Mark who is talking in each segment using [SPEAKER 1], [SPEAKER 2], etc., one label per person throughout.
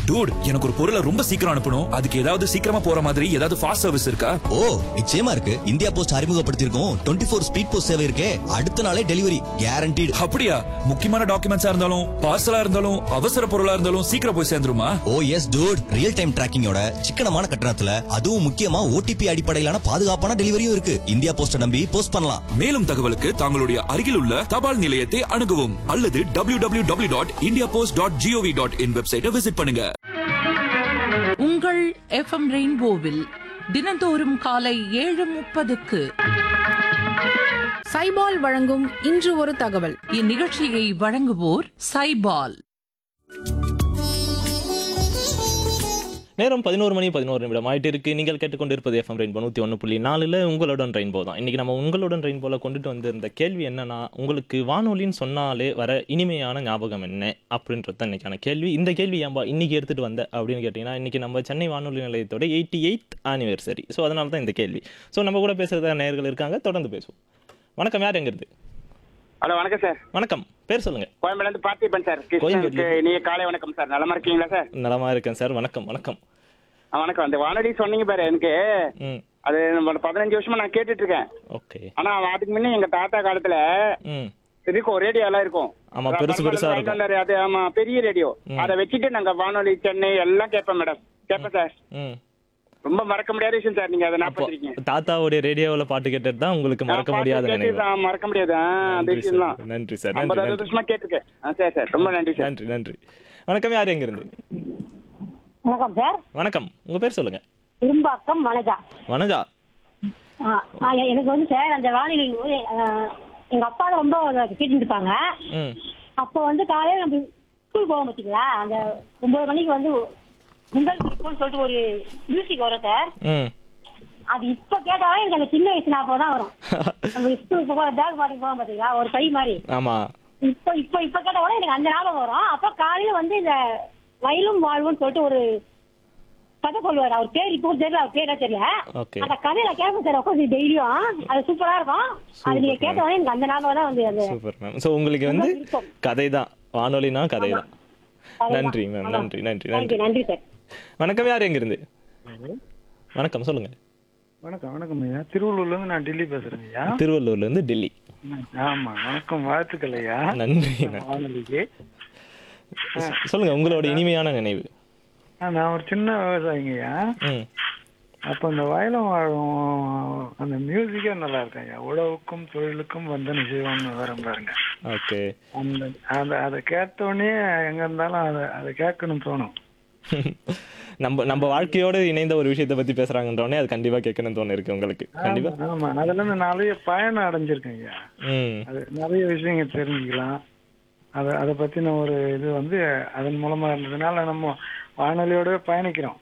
[SPEAKER 1] Dude எனக்கு ஒரு பொருளை ரொம்ப சீக்கிரம் அனுப்பணும் அதுக்கு ஏதாவது சீக்கிரமா போற மாதிரி ஏதாவது ஃபாஸ்ட் சர்வீஸ் இருக்கா
[SPEAKER 2] ஓ நிச்சயமா இருக்கு இந்தியா போஸ்ட் அறிமுகப்படுத்தியிருக்கோம் டுவெண்ட்டி ஃபோர் ஸ்பீட் போஸ்ட் சேவை இருக்கே அடுத்த நாளே டெலிவரி கேரண்டீடு
[SPEAKER 1] அப்படியா முக்கியமான டாக்குமெண்ட்ஸா இருந்தாலும் பார்சலா இருந்தாலும் அவசர பொருளா இருந்தாலும் சீக்கிரம் போய் சேர்ந்துருமா
[SPEAKER 2] oh yes dude real time டிராக்கிங்கோட சிக்கனமான கட்டணத்துல அதுவும் முக்கியமா ஓடிபி அடிப்படையிலான பாதுகாப்பான டெலிவரியும் இருக்கு இந்தியா போஸ்ட நம்பி போஸ்ட் பண்ணலாம்
[SPEAKER 1] மேலும் தகவலுக்கு தங்களுடைய அருகில் உள்ள தபால் நிலையத்தை அணுகவும் அல்லது W W W dot India post dot GOV dot in வெப்சைட்டை விசிட் பண்ணுங்க
[SPEAKER 3] உங்கள் எஃப்எம் ரெயின்போவில் தினந்தோறும் காலை ஏழு முப்பதுக்கு
[SPEAKER 4] சைபால் வழங்கும் இன்று ஒரு தகவல்
[SPEAKER 3] இந்நிகழ்ச்சியை வழங்குவோர் சைபால்
[SPEAKER 5] நேரம் பதினோரு மணி பதினோரு நிமிடம் ஆயிட்டு இருக்கு நீங்கள் கேட்டுக்கொண்டிருப்பது எஃப்எம் ரெயின்போ நூற்றி ஒன்று புள்ளி நாலில் உங்களுடன் ரெயின்போ தான் இன்னைக்கு நம்ம உங்களுடன் ரெயின்போல கொண்டுட்டு வந்திருந்த கேள்வி என்னன்னா உங்களுக்கு வானொலின்னு சொன்னாலே வர இனிமையான ஞாபகம் என்ன அப்படின்றது தான் இன்னைக்கான கேள்வி இந்த கேள்வி ஏன்பா இன்னைக்கு எடுத்துட்டு வந்த அப்படின்னு கேட்டிங்கன்னா இன்னைக்கு நம்ம சென்னை வானொலி நிலையத்தோட எயிட்டி எயித் ஆனிவர்சரி ஸோ அதனால தான் இந்த கேள்வி ஸோ நம்ம கூட பேசுறதா நேயர்கள் இருக்காங்க தொடர்ந்து பேசுவோம் வணக்கம் யார் எங்க இருந்து
[SPEAKER 6] ஹலோ வணக்கம் சார்
[SPEAKER 5] வணக்கம் பேர் சொல்லுங்க
[SPEAKER 6] கோயம்பேடுல இருந்து பார்த்திபன் சார் கிருஷ்ணனுக்கு இனிய காலை வணக்கம் சார் நலமா இருக்கீங்களா சார்
[SPEAKER 5] நலமா இருக்கேன் சார் வணக்கம் வணக்கம்
[SPEAKER 6] ஆ, வணக்கம் அந்த வானொலி சொன்னீங்க பாரு எனக்கு
[SPEAKER 5] ம்
[SPEAKER 6] அது நம்ம பதினஞ்சு வருஷமா நான் கேட்டுட்டு இருக்கேன்
[SPEAKER 5] ஓகே
[SPEAKER 6] ஆனா அதுக்கு முன்ன எங்க தாத்தா காலத்துல
[SPEAKER 5] ம்
[SPEAKER 6] இருக்கும் ரேடியோ எல்லாம் இருக்கும்
[SPEAKER 5] ஆமா, பெருசு பெருசா இருக்கும்.
[SPEAKER 6] பரவாயில்ல, அது ஆமா பெரிய ரேடியோ அதை வச்சுட்டு நாங்க வானொலி சென்னை எல்லாம் கேட்போம் மேடம் கேட்பேன் சார்
[SPEAKER 5] ம்
[SPEAKER 6] ரொம்ப மறக்க முடியாத விஷயம் சார் நீங்க அதை
[SPEAKER 5] அப்போ
[SPEAKER 6] நாற்பத்திருக்கீங்க
[SPEAKER 5] தாத்தாவுடைய ரேடியோவில் பாட்டு கேட்டது தான் உங்களுக்கு மறக்க முடியாத நினைவு
[SPEAKER 6] மறக்க முடியாது ஆ, அந்த
[SPEAKER 5] நன்றி
[SPEAKER 6] விஷயம் தான்
[SPEAKER 5] சார் நன்றி சார் நன்றி
[SPEAKER 6] ஐம்பதாவது
[SPEAKER 5] நன்றி
[SPEAKER 6] வருஷமா கேட்டிருக்கேன் ஆ, சரி சார் ரொம்ப நன்றி சார்
[SPEAKER 5] நன்றி நன்றி வணக்கம் யார் எங்க இருந்து
[SPEAKER 7] வணக்கம் சார்
[SPEAKER 5] வணக்கம் உங்க பேர் சொல்லுங்க
[SPEAKER 7] இரும்பாக்கம் வனஜா
[SPEAKER 5] வனஜா
[SPEAKER 7] ஆ, ஆ, எனக்கு வந்து சார் அந்த வானிலை வந்து, ஆ, எங்க அப்பா தான் ரொம்ப கேட்டுட்டு இருப்பாங்க
[SPEAKER 5] ம்
[SPEAKER 7] அப்போ வந்து காலையில நம்ம ஸ்கூல் போவோம் பார்த்தீங்களா அந்த ஒன்பது மணிக்கு வந்து உங்கள் குறிப்புன்னு சொல்லிட்டு ஒரு மியூசிக் வரும் சார்
[SPEAKER 5] ம்
[SPEAKER 7] அது இப்ப கேட்டாலும் எனக்கு அந்த சின்ன வயசு ஞாபகம் தான் வரும் நம்ம ஸ்கூல் போக பேக் மாட்டி போவோம் பார்த்தீங்களா ஒரு பை மாதிரி
[SPEAKER 5] ஆமா
[SPEAKER 7] இப்போ இப்போ இப்போ கேட்ட கூட எனக்கு அந்த ஞாபகம் வரும் அப்போ காலையில வந்து இந்த வயலும் வாழ்வுன்னு சொல்லிட்டு ஒரு கதை சொல்லுவார் அவர் பேர் இப்போ தெரியல அவர் பேரா தெரியல
[SPEAKER 5] ஓகே
[SPEAKER 7] அந்த கதையில கேட்பேன் சார் உட்காந்து டெய்லியும் அது சூப்பரா இருக்கும் அது நீங்க
[SPEAKER 5] Super,
[SPEAKER 7] கேட்ட உடனே எனக்கு அந்த ஞாபகம் தான் வந்து அது
[SPEAKER 5] சூப்பர் மேம் ஸோ உங்களுக்கு வந்து
[SPEAKER 7] ரொம்ப விருப்பம்.
[SPEAKER 5] கதை தான் வானொலினா கதை தான்
[SPEAKER 7] அதுதான்.
[SPEAKER 5] நன்றி மேம்
[SPEAKER 7] ஆமா.
[SPEAKER 5] நன்றி நன்றி
[SPEAKER 7] நன்றி
[SPEAKER 5] நன்றி
[SPEAKER 7] நன்றி சார்
[SPEAKER 5] வணக்கம் யார் எங்க இருந்து வணக்கம் சொல்லுங்க
[SPEAKER 8] வணக்கம் வணக்கம் ஐயா திருவள்ளூர்ல இருந்து நான் டெல்லி பேசுறேன் ஐயா
[SPEAKER 5] திருவள்ளூர்ல இருந்து டெல்லி
[SPEAKER 8] ஆமா வணக்கம் வாழ்த்துக்கள் ஐயா
[SPEAKER 5] நன்றி நன்றி.
[SPEAKER 8] வானொலிக்கு
[SPEAKER 5] சொல்லுங்க உங்களோட இனிமையான நினைவு
[SPEAKER 8] ஆ, நான் ஒரு சின்ன விவசாயிங்க ஐயா
[SPEAKER 5] ம்
[SPEAKER 8] அப்ப அந்த வயலும் வாழும் அந்த மியூசிக்கே நல்லா இருக்கும் ஐயா உழவுக்கும் தொழிலுக்கும் வந்தன செய்வோம்னு வரும் பாருங்க
[SPEAKER 5] ஓகே
[SPEAKER 8] அந்த அந்த அதை கேட்ட உடனே எங்க இருந்தாலும் அதை அதை கேட்கணும்னு தோணும்
[SPEAKER 5] நம்ம நம்ம வாழ்க்கையோட இணைந்த ஒரு விஷயத்தை பத்தி பேசுறாங்கன்றோடனே அது கண்டிப்பா கேட்கணும்னு தோணு இருக்கு உங்களுக்கு கண்டிப்பா
[SPEAKER 8] ஆமா, ஆமா அதுல இருந்து நிறைய பயணம் அடைஞ்சிருக்கேன் ஐயா
[SPEAKER 5] ம்
[SPEAKER 8] அது நிறைய விஷயங்கள் தெரிஞ்சுக்கலாம் அதை அதை பத்தின ஒரு இது வந்து அதன் மூலமா இருந்ததுனால நம்ம வானொலியோடவே பயணிக்கிறோம்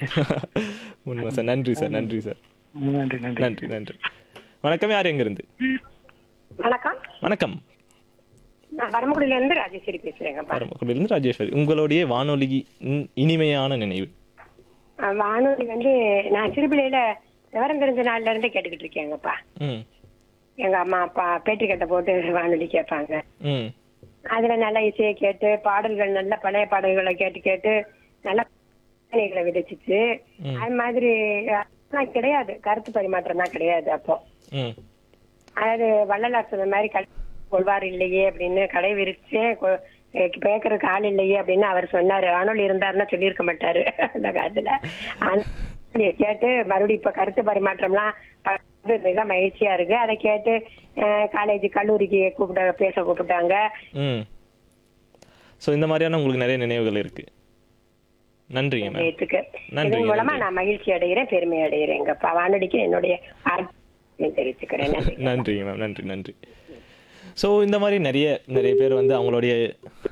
[SPEAKER 5] உண்மை சார் நன்றி சார் நன்றி சார்
[SPEAKER 8] நன்றி நன்றி
[SPEAKER 5] நன்றி நன்றி வணக்கம் யார் எங்க இருந்து
[SPEAKER 7] வணக்கம்
[SPEAKER 5] வணக்கம்
[SPEAKER 7] நான் வரமுடியில இருந்து ராஜேஸ்வரி பேசுறேங்கப்பா
[SPEAKER 5] பரமக்குடியிலிருந்து ராஜேஸ்வரி உங்களுடைய வானொலி இன்- இனிமையான நினைவு
[SPEAKER 7] வானொலி வந்து நான் சிறுபிள்ளையில விவரம் தெரிஞ்ச நாள்ல இருந்தே கேட்டுக்கிட்டு இருக்கேங்கப்பா
[SPEAKER 5] ம்
[SPEAKER 7] எங்க அம்மா அப்பா பேட்டி கட்ட போட்டு வானொலி கேட்பாங்க
[SPEAKER 5] ம்
[SPEAKER 7] அதுல நல்ல இசையை கேட்டு பாடல்கள் நல்ல பழைய பாடல்களை கேட்டு கேட்டு நல்ல சிந்தனைகளை விதைச்சிச்சு அது மாதிரி அதெல்லாம் கிடையாது கருத்து பரிமாற்றம் தான் கிடையாது அப்போ
[SPEAKER 5] ம்
[SPEAKER 7] அதாவது வள்ளலார் சொன்ன மாதிரி கடை கொள்வார் இல்லையே அப்படின்னு கடை விரிச்சு கொ- பேக்கறதுக்கு ஆள் இல்லையே அப்படின்னு அவர் சொன்னாரு வானொலி இருந்தாருன்னா சொல்லியிருக்க மாட்டாரு அந்த காலத்துல அந்த வானொலியை கேட்டு மறுபடியும் இப்ப கருத்து பரிமாற்றம்லாம் பண்றது மிக மகிழ்ச்சியா இருக்கு அதை கேட்டு காலேஜ் கல்லூரிக்கு கூப்பிட்ட பேச கூப்பிட்டாங்க
[SPEAKER 5] ம் ஸோ இந்த மாதிரியான உங்களுக்கு நிறைய நினைவுகள் இருக்கு நன்றிங்க மேம்
[SPEAKER 7] நேத்துக்கு
[SPEAKER 5] நன்றி,
[SPEAKER 7] இதன் மூலமா
[SPEAKER 5] நன்றி.
[SPEAKER 7] நான் மகிழ்ச்சி அடைகிறேன் பெருமை அடைகிறேன் எங்க வானொலிக்கு என்னுடைய வாழ்த்துக்களை தெரிவிச்சுக்கிறேன் நன்றி
[SPEAKER 5] நன்றிங்க மேம் நன்றி நன்றி ஸோ இந்த மாதிரி நிறைய நிறைய பேர் வந்து அவங்களுடைய